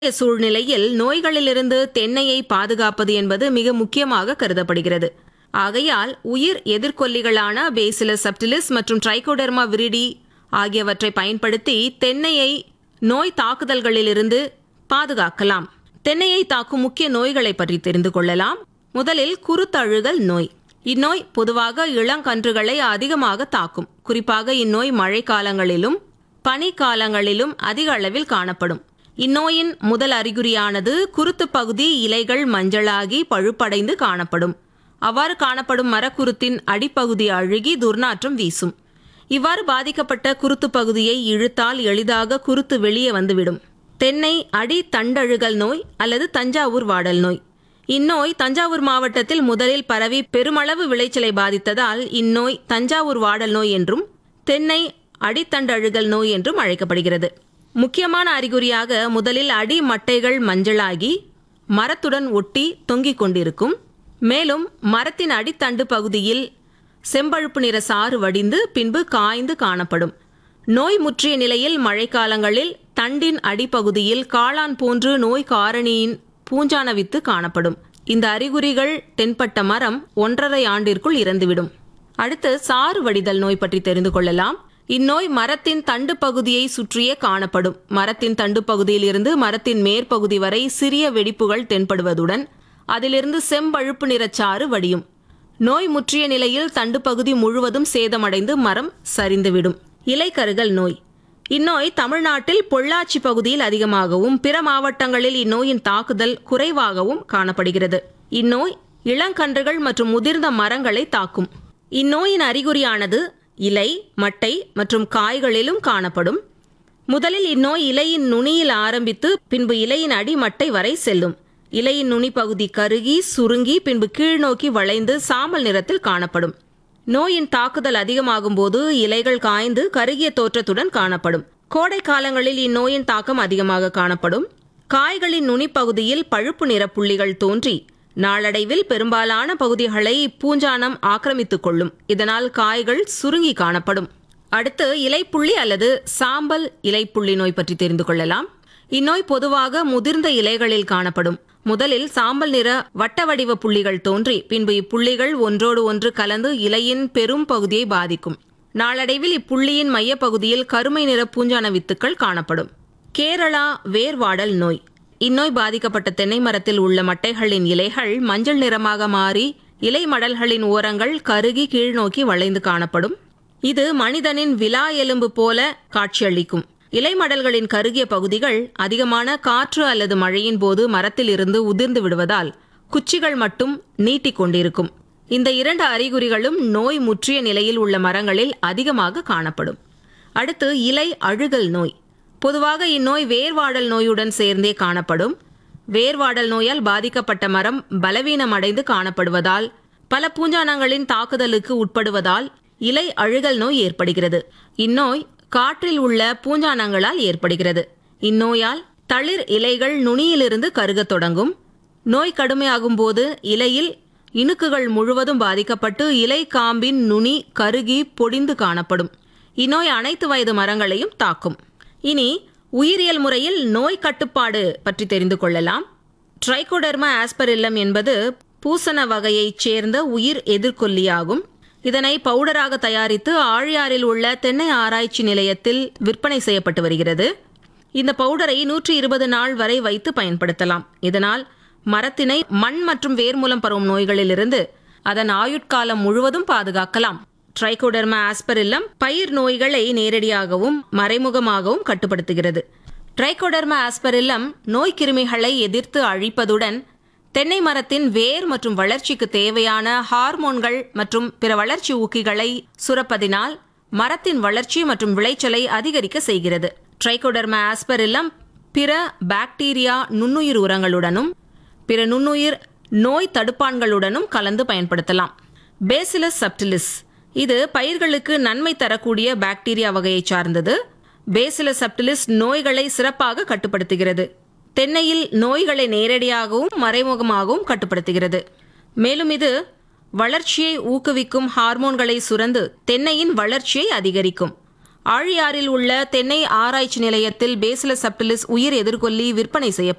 சூழ்நிலையில் நோய்களிலிருந்து தென்னையை பாதுகாப்பது என்பது மிக முக்கியமாக கருதப்படுகிறது ஆகையால் உயிர் எதிர்கொல்லிகளான பேசிலஸ் சப்டிலிஸ் மற்றும் ட்ரைகோடெர்மா விரிடி ஆகியவற்றை பயன்படுத்தி தென்னையை நோய் தாக்குதல்களிலிருந்து பாதுகாக்கலாம் தென்னையை தாக்கும் முக்கிய நோய்களை பற்றி தெரிந்து கொள்ளலாம் முதலில் குருத்தழுகல் நோய் இந்நோய் பொதுவாக இளங்கன்றுகளை அதிகமாக தாக்கும் குறிப்பாக இந்நோய் மழைக்காலங்களிலும் பனிக்காலங்களிலும் அதிக அளவில் காணப்படும் இந்நோயின் முதல் அறிகுறியானது குருத்து பகுதி இலைகள் மஞ்சளாகி பழுப்படைந்து காணப்படும் அவ்வாறு காணப்படும் மரக்குருத்தின் அடிப்பகுதி அழுகி துர்நாற்றம் வீசும் இவ்வாறு பாதிக்கப்பட்ட குருத்து பகுதியை இழுத்தால் எளிதாக குருத்து வெளியே வந்துவிடும் தென்னை அடி தண்டழுகல் நோய் அல்லது தஞ்சாவூர் வாடல் நோய் இந்நோய் தஞ்சாவூர் மாவட்டத்தில் முதலில் பரவி பெருமளவு விளைச்சலை பாதித்ததால் இந்நோய் தஞ்சாவூர் வாடல் நோய் என்றும் தென்னை அடித்தண்டழுகல் நோய் என்றும் அழைக்கப்படுகிறது முக்கியமான அறிகுறியாக முதலில் அடி மட்டைகள் மஞ்சளாகி மரத்துடன் ஒட்டி தொங்கிக் கொண்டிருக்கும் மேலும் மரத்தின் அடித்தண்டு பகுதியில் செம்பழுப்பு நிற சாறு வடிந்து பின்பு காய்ந்து காணப்படும் நோய் முற்றிய நிலையில் மழைக்காலங்களில் தண்டின் அடிப்பகுதியில் காளான் போன்று நோய் காரணியின் பூஞ்சான வித்து காணப்படும் இந்த அறிகுறிகள் தென்பட்ட மரம் ஒன்றரை ஆண்டிற்குள் இறந்துவிடும் அடுத்து சாறு வடிதல் நோய் பற்றி தெரிந்து கொள்ளலாம் இந்நோய் மரத்தின் தண்டு பகுதியை சுற்றியே காணப்படும் மரத்தின் தண்டு பகுதியில் இருந்து மரத்தின் மேற்பகுதி வரை சிறிய வெடிப்புகள் தென்படுவதுடன் அதிலிருந்து செம்பழுப்பு நிறச்சாறு வடியும் நோய் முற்றிய நிலையில் தண்டு பகுதி முழுவதும் சேதமடைந்து மரம் சரிந்துவிடும் இலைக்கருகல் நோய் இந்நோய் தமிழ்நாட்டில் பொள்ளாச்சி பகுதியில் அதிகமாகவும் பிற மாவட்டங்களில் இந்நோயின் தாக்குதல் குறைவாகவும் காணப்படுகிறது இந்நோய் இளங்கன்றுகள் மற்றும் முதிர்ந்த மரங்களை தாக்கும் இந்நோயின் அறிகுறியானது இலை மட்டை மற்றும் காய்களிலும் காணப்படும் முதலில் இந்நோய் இலையின் நுனியில் ஆரம்பித்து பின்பு இலையின் அடிமட்டை வரை செல்லும் இலையின் நுனி பகுதி கருகி சுருங்கி பின்பு கீழ்நோக்கி வளைந்து சாம்பல் நிறத்தில் காணப்படும் நோயின் தாக்குதல் அதிகமாகும் போது இலைகள் காய்ந்து கருகிய தோற்றத்துடன் காணப்படும் கோடை காலங்களில் இந்நோயின் தாக்கம் அதிகமாக காணப்படும் காய்களின் நுனிப்பகுதியில் பழுப்பு நிற புள்ளிகள் தோன்றி நாளடைவில் பெரும்பாலான பகுதிகளை பூஞ்சானம் ஆக்கிரமித்துக் கொள்ளும் இதனால் காய்கள் சுருங்கி காணப்படும் அடுத்து இலைப்புள்ளி அல்லது சாம்பல் இலைப்புள்ளி நோய் பற்றி தெரிந்து கொள்ளலாம் இந்நோய் பொதுவாக முதிர்ந்த இலைகளில் காணப்படும் முதலில் சாம்பல் நிற வட்ட வடிவ புள்ளிகள் தோன்றி பின்பு இப்புள்ளிகள் ஒன்றோடு ஒன்று கலந்து இலையின் பெரும் பகுதியை பாதிக்கும் நாளடைவில் இப்புள்ளியின் மையப்பகுதியில் கருமை நிற பூஞ்சான வித்துக்கள் காணப்படும் கேரளா வேர்வாடல் நோய் இந்நோய் பாதிக்கப்பட்ட தென்னை மரத்தில் உள்ள மட்டைகளின் இலைகள் மஞ்சள் நிறமாக மாறி இலை மடல்களின் ஓரங்கள் கருகி கீழ்நோக்கி வளைந்து காணப்படும் இது மனிதனின் விலா எலும்பு போல காட்சியளிக்கும் இலை மடல்களின் கருகிய பகுதிகள் அதிகமான காற்று அல்லது மழையின் போது மரத்தில் இருந்து உதிர்ந்து விடுவதால் குச்சிகள் மட்டும் நீட்டிக் கொண்டிருக்கும் இந்த இரண்டு அறிகுறிகளும் நோய் முற்றிய நிலையில் உள்ள மரங்களில் அதிகமாக காணப்படும் அடுத்து இலை அழுகல் நோய் பொதுவாக இந்நோய் வேர்வாடல் நோயுடன் சேர்ந்தே காணப்படும் வேர்வாடல் நோயால் பாதிக்கப்பட்ட மரம் பலவீனமடைந்து காணப்படுவதால் பல பூஞ்சானங்களின் தாக்குதலுக்கு உட்படுவதால் இலை அழுகல் நோய் ஏற்படுகிறது இந்நோய் காற்றில் உள்ள பூஞ்சானங்களால் ஏற்படுகிறது இந்நோயால் தளிர் இலைகள் நுனியிலிருந்து கருகத் தொடங்கும் நோய் கடுமையாகும் போது இலையில் இணுக்குகள் முழுவதும் பாதிக்கப்பட்டு இலை காம்பின் நுனி கருகி பொடிந்து காணப்படும் இந்நோய் அனைத்து வயது மரங்களையும் தாக்கும் இனி உயிரியல் முறையில் நோய் கட்டுப்பாடு பற்றி தெரிந்து கொள்ளலாம் ட்ரைகோடெர்மா ஆஸ்பரில்லம் என்பது பூசண வகையைச் சேர்ந்த உயிர் எதிர்கொல்லியாகும் இதனை பவுடராக தயாரித்து ஆழியாறில் உள்ள தென்னை ஆராய்ச்சி நிலையத்தில் விற்பனை செய்யப்பட்டு வருகிறது இந்த பவுடரை நூற்றி இருபது நாள் வரை வைத்து பயன்படுத்தலாம் இதனால் மரத்தினை மண் மற்றும் வேர் மூலம் பரவும் நோய்களிலிருந்து அதன் ஆயுட்காலம் முழுவதும் பாதுகாக்கலாம் ட்ரைகோடெர்மா ஆஸ்பரில்லம் பயிர் நோய்களை நேரடியாகவும் மறைமுகமாகவும் கட்டுப்படுத்துகிறது ட்ரைகோடெர்மா ஆஸ்பரில்லம் நோய் கிருமிகளை எதிர்த்து அழிப்பதுடன் தென்னை மரத்தின் வேர் மற்றும் வளர்ச்சிக்கு தேவையான ஹார்மோன்கள் மற்றும் பிற வளர்ச்சி ஊக்கிகளை சுரப்பதினால் மரத்தின் வளர்ச்சி மற்றும் விளைச்சலை அதிகரிக்க செய்கிறது ட்ரைகோடெர்மா ஆஸ்பரில்லம் பிற பாக்டீரியா நுண்ணுயிர் உரங்களுடனும் பிற நுண்ணுயிர் நோய் தடுப்பான்களுடனும் கலந்து பயன்படுத்தலாம் பேசிலஸ் சப்டிலிஸ் இது பயிர்களுக்கு நன்மை தரக்கூடிய பாக்டீரியா வகையை சார்ந்தது பேசிலஸ் சப்டிலிஸ் நோய்களை சிறப்பாக கட்டுப்படுத்துகிறது தென்னையில் நோய்களை நேரடியாகவும் மறைமுகமாகவும் கட்டுப்படுத்துகிறது மேலும் இது வளர்ச்சியை ஊக்குவிக்கும் ஹார்மோன்களை சுரந்து தென்னையின் வளர்ச்சியை அதிகரிக்கும் ஆழியாறில் உள்ள தென்னை ஆராய்ச்சி நிலையத்தில் பேசிலஸ் சப்டிலிஸ் உயிர் எதிர்கொல்லி விற்பனை செய்யப்படும்